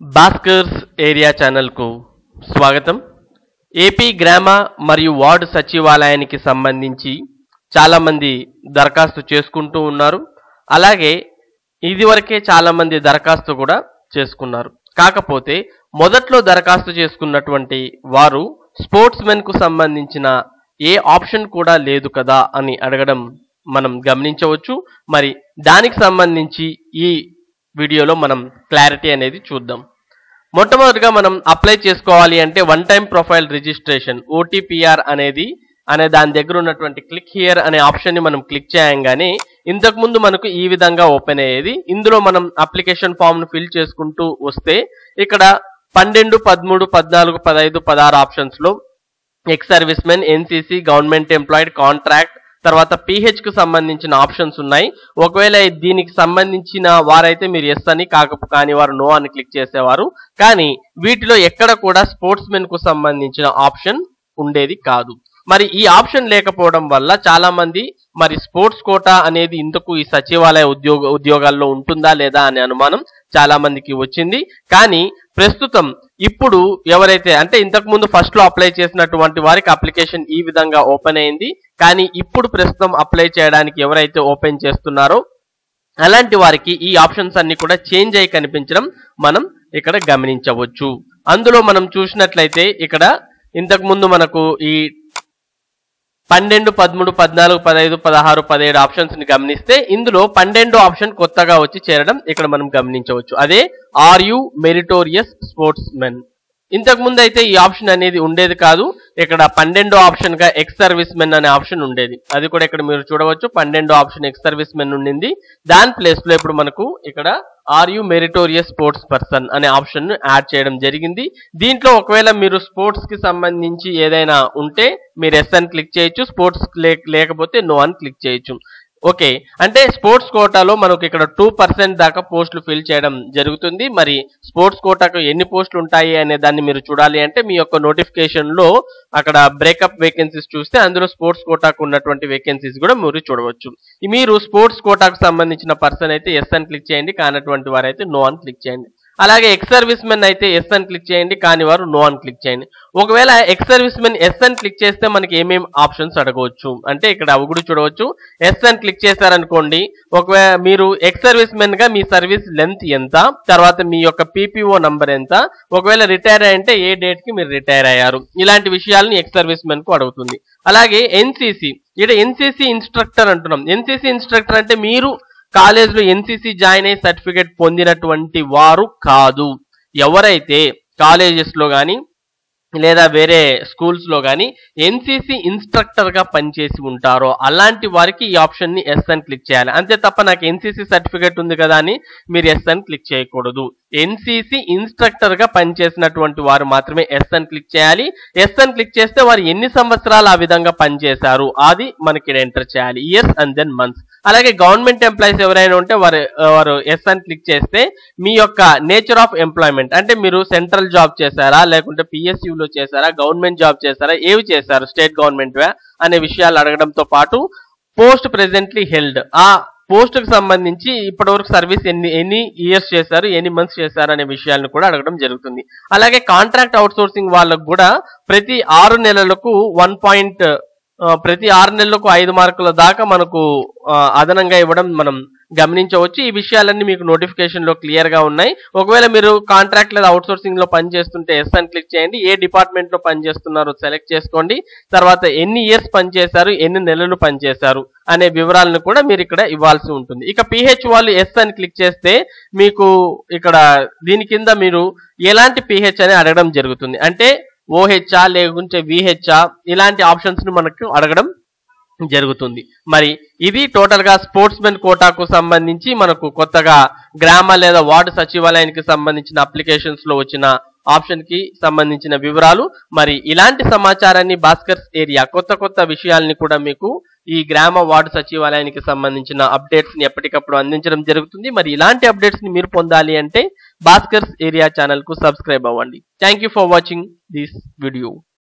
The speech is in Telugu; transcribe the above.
భాస్కర్స్ ఏరియా ఛానల్కు స్వాగతం ఏపీ గ్రామ మరియు వార్డు సచివాలయానికి సంబంధించి చాలామంది దరఖాస్తు చేసుకుంటూ ఉన్నారు అలాగే ఇదివరకే చాలామంది దరఖాస్తు కూడా చేసుకున్నారు కాకపోతే మొదట్లో దరఖాస్తు చేసుకున్నటువంటి వారు స్పోర్ట్స్ మెన్కు సంబంధించిన ఏ ఆప్షన్ కూడా లేదు కదా అని అడగడం మనం గమనించవచ్చు మరి దానికి సంబంధించి ఈ వీడియోలో మనం క్లారిటీ అనేది చూద్దాం మొట్టమొదటిగా మనం అప్లై చేసుకోవాలి అంటే one time profile registration OTPR అనేది అనే దాని దగ్గర ఉన్నటువంటి క్లిక్ హియర్ అనే ఆప్షన్ ని మనం క్లిక్ చేయంగానే ఇంతకు ముందు మనకు ఈ విధంగా ఓపెన్ అయ్యేది ఇందులో మనం అప్లికేషన్ ఫామ్ ను ఫిల్ చేసుకుంటూ వస్తే ఇక్కడ పన్నెండు పదమూడు పద్నాలుగు పదహైదు పదహారు ఆప్షన్స్ లో ex servicemen NCC government employed contract తర్వాత పిహెచ్ కు సంబంధించిన ఆప్షన్స్ ఉన్నాయి ఒకవేళ దీనికి సంబంధించిన వారైతే మీరు ఎస్ అని కాక కానీ వారు నో అని క్లిక్ చేసేవారు కానీ వీటిలో ఎక్కడ కూడా స్పోర్ట్స్ మెన్ కు సంబంధించిన ఆప్షన్ ఉండేది కాదు మరి ఈ ఆప్షన్ లేకపోవడం వల్ల చాలా మంది మరి స్పోర్ట్స్ కోటా అనేది ఇంతకు ఈ సచివాలయ ఉద్యోగ ఉద్యోగాల్లో ఉంటుందా లేదా అనే అనుమానం చాలా మందికి వచ్చింది కానీ ప్రస్తుతం ఇప్పుడు ఎవరైతే అంటే ఇంతకు ముందు ఫస్ట్ లో అప్లై చేసినటువంటి వారికి అప్లికేషన్ ఈ విధంగా ఓపెన్ అయింది కానీ ఇప్పుడు ప్రస్తుతం అప్లై చేయడానికి ఎవరైతే ఓపెన్ చేస్తున్నారో అలాంటి వారికి ఈ ఆప్షన్స్ అన్ని కూడా చేంజ్ అయి కనిపించడం మనం ఇక్కడ గమనించవచ్చు అందులో మనం చూసినట్లయితే ఇక్కడ ఇంతకు ముందు మనకు ఈ పన్నెండు పదమూడు పద్నాలుగు పదహైదు పదహారు పదిహేడు ఆప్షన్స్ ని గమనిస్తే ఇందులో పన్నెండు ఆప్షన్ కొత్తగా వచ్చి చేరడం ఇక్కడ మనం గమనించవచ్చు అదే are you meritorious sportsmen ఇంతకు ముందు అయితే ఈ ఆప్షన్ అనేది ఉండేది కాదు ఇక్కడ పన్నెండో ఆప్షన్ గా ఎక్స్ సర్వీస్ మెన్ అనే ఆప్షన్ ఉండేది అది కూడా ఇక్కడ మీరు చూడవచ్చు పన్నెండో ఆప్షన్ ఎక్స్ సర్వీస్ మెన్ ఉండింది దాని ప్లేస్ లో ఇప్పుడు మనకు ఇక్కడ are you meritorious sports person అనే ఆప్షన్ ను యాడ్ చేయడం జరిగింది దీంట్లో ఒకవేళ మీరు స్పోర్ట్స్ కి సంబంధించి ఏదైనా ఉంటే మీరు ఎస్ అని క్లిక్ చేయొచ్చు స్పోర్ట్స్ లేకపోతే నో అని క్లిక్ చేయొచ్చు ఓకే అంటే స్పోర్ట్స్ కోటాలో మనకు ఇక్కడ టూ పర్సెంట్ దాకా పోస్టులు ఫిల్ చేయడం జరుగుతుంది మరి స్పోర్ట్స్ కోటాకు ఎన్ని పోస్టులు ఉంటాయి అనే దాన్ని మీరు చూడాలి అంటే మీ యొక్క నోటిఫికేషన్ లో అక్కడ బ్రేకప్ వేకెన్సీస్ చూస్తే అందులో స్పోర్ట్స్ కోటాకు ఉన్నటువంటి వేకెన్సీస్ కూడా మీరు చూడవచ్చు మీరు స్పోర్ట్స్ కోటాకు సంబంధించిన పర్సన్ అయితే ఎస్ అని క్లిక్ చేయండి కానటువంటి వారైతే నో అని క్లిక్ చేయండి అలాగే ఎక్స్ సర్వీస్ మెన్ అయితే ఎస్ అని క్లిక్ చేయండి కానీ వారు నో అని క్లిక్ చేయండి ఒకవేళ ఎక్స్ సర్వీస్ మెన్ ఎస్ అని క్లిక్ చేస్తే మనకి ఏమేమి ఆప్షన్స్ అడగవచ్చు అంటే ఇక్కడ అవి కూడా చూడవచ్చు ఎస్ అని క్లిక్ చేశారనుకోండి ఒకవేళ మీరు ఎక్స్ సర్వీస్ మెన్ గా మీ సర్వీస్ లెంత్ ఎంత తర్వాత మీ యొక్క పీపీఓ నంబర్ ఎంత ఒకవేళ రిటైర్ అయ్యంటే ఏ డేట్ కి మీరు రిటైర్ అయ్యారు ఇలాంటి విషయాలను ఎక్స్ సర్వీస్ మెన్ కు అడుగుతుంది అలాగే ఎన్సీసీ ఇక్కడ ఎన్సీసీ ఇన్స్ట్రక్టర్ అంటున్నాం ఎన్సీసీ ఇన్స్ట్రక్టర్ అంటే మీరు కాలేజీలో ఎన్సీసీ జాయిన్ అయ్యి సర్టిఫికేట్ పొందినటువంటి వారు కాదు ఎవరైతే కాలేజెస్ లో కానీ లేదా వేరే స్కూల్స్ లో కానీ ఎన్సీసీ ఇన్స్ట్రక్టర్ గా పనిచేసి ఉంటారో అలాంటి వారికి ఈ ఆప్షన్ ని ఎస్ అని క్లిక్ చేయాలి అంతే తప్ప నాకు ఎన్సీసీ సర్టిఫికేట్ ఉంది కదా అని మీరు ఎస్ అని క్లిక్ చేయకూడదు ఎన్సీసీ ఇన్స్ట్రక్టర్ గా పనిచేసినటువంటి వారు మాత్రమే ఎస్ అని క్లిక్ చేయాలి ఎస్ అని క్లిక్ చేస్తే వారు ఎన్ని సంవత్సరాలు ఆ విధంగా పనిచేశారు అది మనకి ఎంటర్ చేయాలి ఇయర్స్ అండ్ దెన్ మంత్స్ అలాగే గవర్నమెంట్ ఎంప్లాయీస్ ఎవరైనా ఉంటే వారు వారు ఎస్ అని క్లిక్ చేస్తే మీ యొక్క నేచర్ ఆఫ్ ఎంప్లాయ్మెంట్ అంటే మీరు సెంట్రల్ జాబ్ చేశారా లేకుంటే PSU లో చేశారా గవర్నమెంట్ జాబ్ చేశారా ఏవి చేశారు స్టేట్ గవర్నమెంట్ అనే విషయాలు అడగడంతో పాటు పోస్ట్ ప్రెసెంట్లీ హెల్డ్ ఆ పోస్ట్ కు సంబంధించి ఇప్పటివరకు సర్వీస్ ఎన్ని ఎన్ని ఇయర్స్ చేశారు ఎన్ని మంత్స్ చేశారు అనే విషయాలను కూడా అడగడం జరుగుతుంది అలాగే కాంట్రాక్ట్ అవుట్సోర్సింగ్ వాళ్ళకు కూడా ప్రతి ఆరు నెలలకు వన్ పాయింట్ ప్రతి ఆరు నెలలకు ఐదు మార్కుల దాకా మనకు ఆ, అదనంగా ఇవ్వడం మనం గమనించవచ్చు ఈ విషయాలన్నీ మీకు నోటిఫికేషన్ లో క్లియర్ గా ఉన్నాయి ఒకవేళ మీరు కాంట్రాక్ట్ లేదా అవుట్సోర్సింగ్ లో పని చేస్తుంటే ఎస్ అని క్లిక్ చేయండి ఏ డిపార్ట్మెంట్ లో పని చేస్తున్నారో సెలెక్ట్ చేసుకోండి తర్వాత ఎన్ని ఇయర్స్ పనిచేశారు ఎన్ని నెలలు పనిచేశారు అనే వివరాలను కూడా మీరు ఇక్కడ ఇవ్వాల్సి ఉంటుంది ఇక పిహెచ్ వాళ్ళు ఎస్ అని క్లిక్ చేస్తే మీకు ఇక్కడ దీని కింద మీరు ఎలాంటి పిహెచ్ అని అడగడం జరుగుతుంది అంటే ఓహెచ్ఆ లేకుంటే విహెచ్ఆ ఇలాంటి ఆప్షన్స్ ను మనకు అడగడం జరుగుతుంది మరి ఇది టోటల్ గా స్పోర్ట్స్ మెన్ కోటాకు సంబంధించి మనకు కొత్తగా గ్రామ లేదా వార్డు సచివాలయానికి సంబంధించిన అప్లికేషన్స్ లో వచ్చిన ఆప్షన్ కి సంబంధించిన వివరాలు మరి ఇలాంటి సమాచారాన్ని భాస్కర్స్ ఏరియా కొత్త కొత్త విషయాల్ని కూడా మీకు ఈ గ్రామ వార్డు సచివాలయానికి సంబంధించిన అప్డేట్స్ ని ఎప్పటికప్పుడు అందించడం జరుగుతుంది మరి ఇలాంటి అప్డేట్స్ ని మీరు పొందాలి అంటే భాస్కర్స్ ఏరియా ఛానల్ కు సబ్స్క్రైబ్ అవ్వండి thank you for watching this video